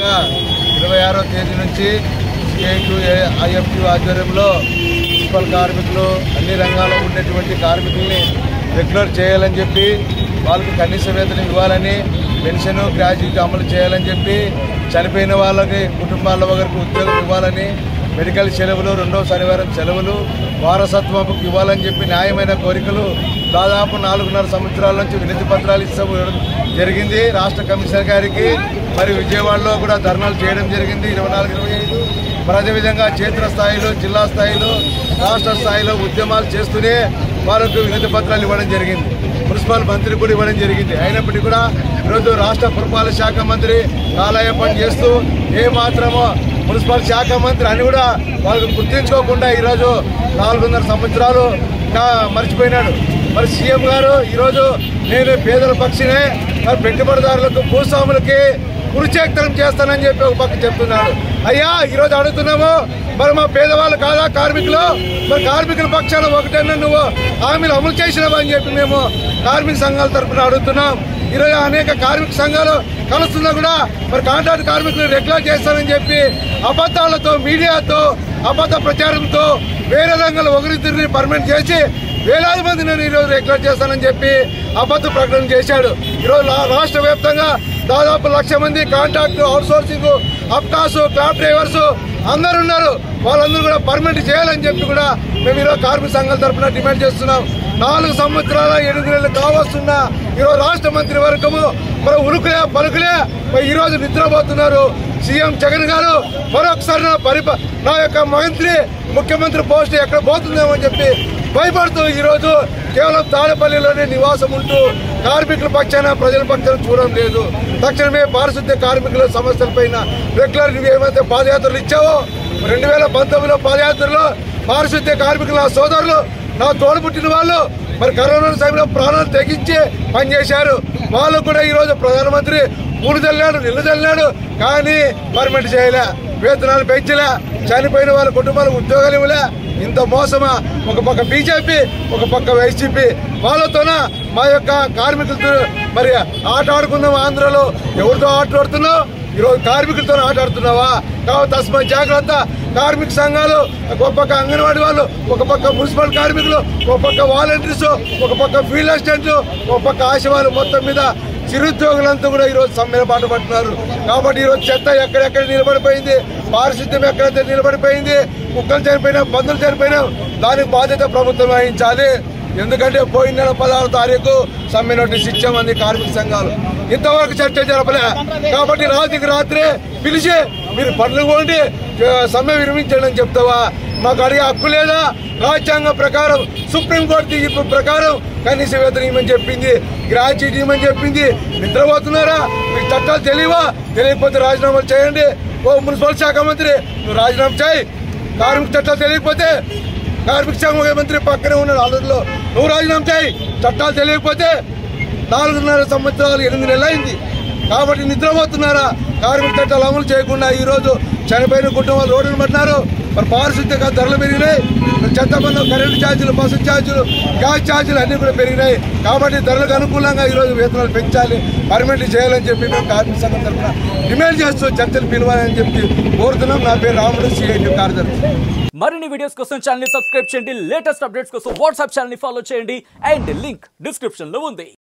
భాగంగా ఇరవై ఆరో తేదీ నుంచి సిఐటు ఐఎఫ్యు ఆధ్వర్యంలో మున్సిపల్ కార్మికులు అన్ని రంగాల్లో ఉన్నటువంటి కార్మికుల్ని రెగ్యులర్ చేయాలని చెప్పి వాళ్ళకి కనీస వేతనం ఇవ్వాలని పెన్షన్ గ్రాడ్యుయేట్ అమలు చేయాలని చెప్పి చనిపోయిన వాళ్ళకి కుటుంబాల ఒకరికి ఉద్యోగం ఇవ్వాలని మెడికల్ సెలవులు రెండవ శనివారం సెలవులు వారసత్వం ఇవ్వాలని చెప్పి న్యాయమైన కోరికలు దాదాపు నాలుగున్నర సంవత్సరాల నుంచి వినతి పత్రాలు ఇస్తాం జరిగింది రాష్ట్ర కమిషనర్ గారికి మరి విజయవాడలో కూడా ధర్నాలు చేయడం జరిగింది ఇరవై నాలుగు ఇరవై ఐదు మరి అదేవిధంగా క్షేత్ర స్థాయిలో జిల్లా స్థాయిలో రాష్ట్ర స్థాయిలో ఉద్యమాలు చేస్తూనే వాళ్ళకు వినతి పత్రాలు ఇవ్వడం జరిగింది మున్సిపల్ మంత్రి కూడా ఇవ్వడం జరిగింది అయినప్పటికీ కూడా ఈరోజు రాష్ట్ర పురపాలక శాఖ మంత్రి కాలయాపన చేస్తూ ఏ మాత్రమో మున్సిపల్ శాఖ మంత్రి అని కూడా వాళ్ళకు గుర్తించుకోకుండా ఈరోజు నాలుగున్నర సంవత్సరాలు ఇంకా మర్చిపోయినాడు మరి సీఎం గారు ఈరోజు నేను పేదల పక్షినే మరి పెట్టుబడిదారులకు భూస్వాములకి కురుచేక్తనం చేస్తానని చెప్పి ఒక పక్క చెప్తున్నాడు అయ్యా ఈరోజు అడుగుతున్నాము మరి మా పేదవాళ్ళు కాదా కార్మికులు మరి కార్మికుల పక్షాన ఒకటన్నా నువ్వు హామీలు అమలు చేసినావా అని చెప్పి మేము కార్మిక సంఘాల తరఫున అడుగుతున్నాం ఈరోజు అనేక కార్మిక సంఘాలు కలుస్తున్నా కూడా మరి కాంట్రాక్ట్ కార్మికులు రెగ్యులర్ చేస్తానని చెప్పి అబద్ధాలతో మీడియాతో అబద్ధ ప్రచారంతో వేరే రంగాలు ఒకరిద్దరిని పర్మనెంట్ చేసి వేలాది మంది నేను ఈరోజు రెగ్యులర్ చేస్తానని చెప్పి అబద్ధ ప్రకటన చేశాడు ఈరోజు రా- రాష్ట్ర వ్యాప్తంగా దాదాపు లక్ష మంది కాంట్రాక్ట్ అవుట్ సోర్సింగ్ అప్టాస్ క్లాబ్ డ్రైవర్స్ అందరు ఉన్నారు వాళ్ళందరూ కూడా పర్మనెంట్ చేయాలని చెప్పి కూడా మేము ఈరోజు కార్మిక సంఘాల తరఫున డిమాండ్ చేస్తున్నాం నాలుగు సంవత్సరాల ఎనిమిది నెలలు కావస్తున్న ఈరోజు రాష్ట్ర మంత్రి వర్గము మరి ఉరుకులే పలుకులే మరి ఈరోజు నిద్రపోతున్నారు సీఎం జగన్ గారు మరొకసారి నా పరిప నా యొక్క మంత్రి ముఖ్యమంత్రి పోస్ట్ ఎక్కడ పోతుందేమో అని చెప్పి భయపడుతూ ఈరోజు కేవలం తాడేపల్లిలోనే నివాసం ఉంటూ కార్మికుల పక్షాన ప్రజల పక్షాన చూడడం లేదు తక్షణమే పారిశుద్ధ్య కార్మికుల సమస్యలపైన రెగ్యులర్ నువ్వు ఏమైతే పాదయాత్రలు ఇచ్చావో రెండు వేల పంతొమ్మిదిలో పాదయాత్రలో పారిశుద్ధ్య కార్మికుల నా సోదరులు నా తోడుపుట్టిన వాళ్ళు మరి కరోనా సమయంలో ప్రాణాలు తెగించి పనిచేశారు వాళ్ళు కూడా ఈరోజు ప్రధానమంత్రి మూడు తెల్లాడు నిల్లు తెల్లాడు కానీ పర్మిట్ చేయలే వేతనాలు పెంచలే చనిపోయిన వాళ్ళ కుటుంబాలు ఉద్యోగాలు ఇవ్వలే ఇంత మోసమా ఒక పక్క బీజేపీ ఒక పక్క వైసీపీ వాళ్ళతోన మా యొక్క కార్మికులతో మరి ఆట ఆడుకుందాం ఆంధ్రలో ఎవరితో ఆట ఆడుతున్నావు ఈరోజు కార్మికులతో ఆట ఆడుతున్నావా కాబట్టి తస్మా జాగ్రత్త కార్మిక సంఘాలు ఒక పక్క అంగన్వాడీ వాళ్ళు ఒక పక్క మున్సిపల్ కార్మికులు ఒక పక్క వాలంటీర్స్ ఒక పక్క ఫీల్డ్ అసిస్టెంట్లు ఒక పక్క ఆశవాళ్ళు మొత్తం మీద చిరుద్యోగులంతా కూడా ఈరోజు సమ్మెల బాట పడుతున్నారు కాబట్టి ఈరోజు చెత్త ఎక్కడెక్కడ నిలబడిపోయింది పారిశుద్ధ్యం ఎక్కడైతే నిలబడిపోయింది కుక్కలు చనిపోయినా పందులు చనిపోయినా దానికి బాధ్యత ప్రభుత్వం వహించాలి ఎందుకంటే పోయిన నెల పదహారు తారీఖు సమ్మె నోటీస్ ఇచ్చామంది కార్మిక సంఘాలు ఇంతవరకు చర్చ జరపలే కాబట్టి రాత్రికి రాత్రే పిలిచి మీరు పనులు పోండి ఆ, సమ్మె విరమించండి అని చెప్తావా మాకు అడిగే హక్కు లేదా రాజ్యాంగం ప్రకారం సుప్రీంకోర్టు తీర్పు ప్రకారం కనీస వేతనం ఇవ్వమని చెప్పింది గ్రాడ్యుయేట్ ఇవ్వమని చెప్పింది నిద్రపోతున్నారా మీకు చట్టాలు తెలియవా తెలియకపోతే రాజీనామాలు చేయండి ఓ మున్సిపల్ శాఖ మంత్రి నువ్వు రాజీనామా చేయి కార్మిక చట్టాలు తెలియకపోతే కార్మిక శాఖ మంత్రి పక్కనే ఉన్నాడు ఆలూరులో నువ్వు రాజీనామా చేయి చట్టాలు తెలియకపోతే నాలుగున్నర సంవత్సరాలు ఎనిమిది నెలలు అయింది కాబట్టి నిద్రపోతున్నారా కార్మిక చట్టాలు అమలు చేయకుండా ఈ రోజు చనిపోయిన కుటుంబాలు రోడ్డును పట్టినారు మరి పారిశుద్ధ్య ధరలు పెరిగినాయి మరి చెత్త పన్ను కరెంటు ఛార్జీలు బస్సు ఛార్జీలు గ్యాస్ ఛార్జీలు అన్ని కూడా పెరిగినాయి కాబట్టి ధరలకు అనుకూలంగా ఈ రోజు వేతనాలు పెంచాలి పర్మిట్ చేయాలని చెప్పి మేము కార్మిక సంఘం తరఫున డిమాండ్ చేస్తూ చర్చలు పిలవాలని చెప్పి కోరుతున్నాం నా పేరు రాముడు సిఐటి కార్యదర్శి మరిన్ని వీడియోస్ కోసం ఛానల్ ని సబ్స్క్రైబ్ చేయండి లేటెస్ట్ అప్డేట్స్ కోసం వాట్సాప్ ఛానల్ ని ఫాలో చేయండి అండ్ లింక్ డిస్క్రిప్షన్ లో ఉంది